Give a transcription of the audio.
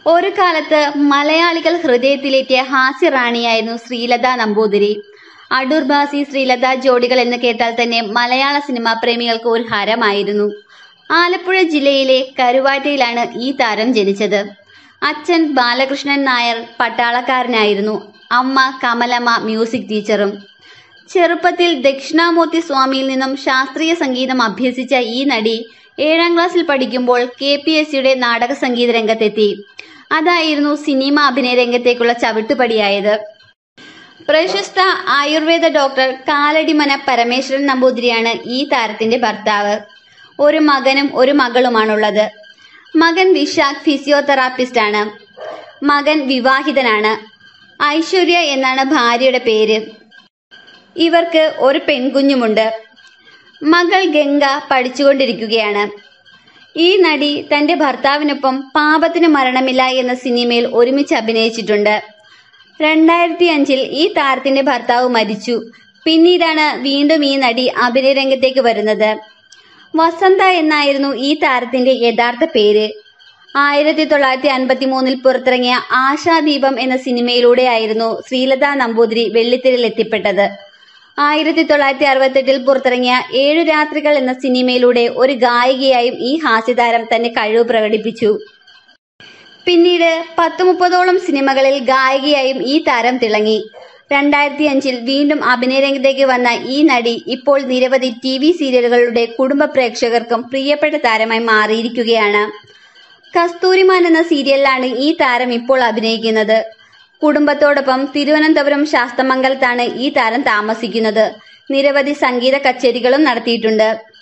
ഒരു കാലത്ത് മലയാളികൾ ഹൃദയത്തിലേറ്റിയ ഹാസ്യറാണിയായിരുന്നു ശ്രീലത നമ്പൂതിരി അടൂർ ബാസി ശ്രീലത ജോഡികൾ എന്ന് കേട്ടാൽ തന്നെ മലയാള സിനിമാ പ്രേമികൾക്ക് ഒരു ഹരമായിരുന്നു ആലപ്പുഴ ജില്ലയിലെ കരുവാറ്റയിലാണ് ഈ താരം ജനിച്ചത് അച്ഛൻ ബാലകൃഷ്ണൻ നായർ പട്ടാളക്കാരനായിരുന്നു അമ്മ കമലമ്മ മ്യൂസിക് ടീച്ചറും ചെറുപ്പത്തിൽ ദക്ഷിണാമൂർത്തി സ്വാമിയിൽ നിന്നും ശാസ്ത്രീയ സംഗീതം അഭ്യസിച്ച ഈ നടി ഏഴാം ക്ലാസ്സിൽ പഠിക്കുമ്പോൾ കെ പി എസ് സിയുടെ നാടക സംഗീത രംഗത്തെത്തി അതായിരുന്നു സിനിമ അഭിനയ രംഗത്തേക്കുള്ള ചവിട്ടുപടിയായത് പ്രശസ്ത ആയുർവേദ ഡോക്ടർ കാലടിമന പരമേശ്വരൻ നമ്പൂതിരിയാണ് ഈ താരത്തിന്റെ ഭർത്താവ് ഒരു മകനും ഒരു മകളുമാണുള്ളത് മകൻ വിശാഖ് ഫിസിയോതെറാപ്പിസ്റ്റ് ആണ് മകൻ വിവാഹിതനാണ് ഐശ്വര്യ എന്നാണ് ഭാര്യയുടെ പേര് ഇവർക്ക് ഒരു പെൺകുഞ്ഞുമുണ്ട് മകൾ ഗംഗ പഠിച്ചുകൊണ്ടിരിക്കുകയാണ് ഈ നടി തന്റെ ഭർത്താവിനൊപ്പം പാപത്തിന് മരണമില്ല എന്ന സിനിമയിൽ ഒരുമിച്ച് അഭിനയിച്ചിട്ടുണ്ട് രണ്ടായിരത്തി അഞ്ചിൽ ഈ താരത്തിന്റെ ഭർത്താവ് മരിച്ചു പിന്നീടാണ് വീണ്ടും ഈ നടി അഭിനയ രംഗത്തേക്ക് വരുന്നത് വസന്ത എന്നായിരുന്നു ഈ താരത്തിന്റെ യഥാർത്ഥ പേര് ആയിരത്തി തൊള്ളായിരത്തി അൻപത്തി മൂന്നിൽ പുറത്തിറങ്ങിയ ആശാദീപം എന്ന സിനിമയിലൂടെയായിരുന്നു ശ്രീലത നമ്പൂതിരി വെള്ളിത്തിരയിൽ എത്തിപ്പെട്ടത് ആയിരത്തി തൊള്ളായിരത്തി അറുപത്തെട്ടിൽ പുറത്തിറങ്ങിയ ഏഴു രാത്രികൾ എന്ന സിനിമയിലൂടെ ഒരു ഗായികയായും ഈ ഹാസ്യതാരം തന്റെ കഴിവ് പ്രകടിപ്പിച്ചു പിന്നീട് പത്ത് മുപ്പതോളം സിനിമകളിൽ ഗായികയായും ഈ താരം തിളങ്ങി രണ്ടായിരത്തി അഞ്ചിൽ വീണ്ടും അഭിനയ രംഗത്തേക്ക് വന്ന ഈ നടി ഇപ്പോൾ നിരവധി ടി വി സീരിയലുകളുടെ കുടുംബ പ്രേക്ഷകർക്കും പ്രിയപ്പെട്ട താരമായി മാറിയിരിക്കുകയാണ് കസ്തൂരിമാൻ എന്ന സീരിയലിലാണ് ഈ താരം ഇപ്പോൾ അഭിനയിക്കുന്നത് കുടുംബത്തോടൊപ്പം തിരുവനന്തപുരം ശാസ്തമംഗലത്താണ് ഈ താരം താമസിക്കുന്നത് നിരവധി സംഗീത കച്ചേരികളും നടത്തിയിട്ടുണ്ട്